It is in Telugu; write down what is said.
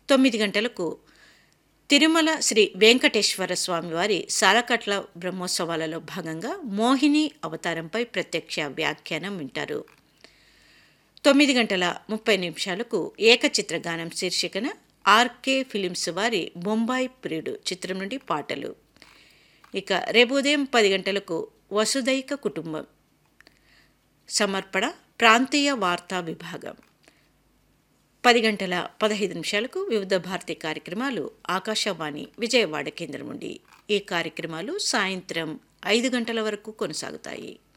తొమ్మిది గంటలకు తిరుమల శ్రీ వెంకటేశ్వర స్వామివారి సాలకట్ల బ్రహ్మోత్సవాలలో భాగంగా మోహిని అవతారంపై ప్రత్యక్ష వ్యాఖ్యానం వింటారు తొమ్మిది గంటల ముప్పై నిమిషాలకు ఏకచిత్ర గానం శీర్షికన ఆర్కే ఫిలిమ్స్ వారి బొంబాయి ప్రియుడు చిత్రం నుండి పాటలు ఇక రేపు ఉదయం పది గంటలకు వసుదైక కుటుంబం సమర్పణ ప్రాంతీయ వార్తా విభాగం పది గంటల పదహైదు నిమిషాలకు వివిధ భారతి కార్యక్రమాలు ఆకాశవాణి విజయవాడ కేంద్రం నుండి ఈ కార్యక్రమాలు సాయంత్రం ఐదు గంటల వరకు కొనసాగుతాయి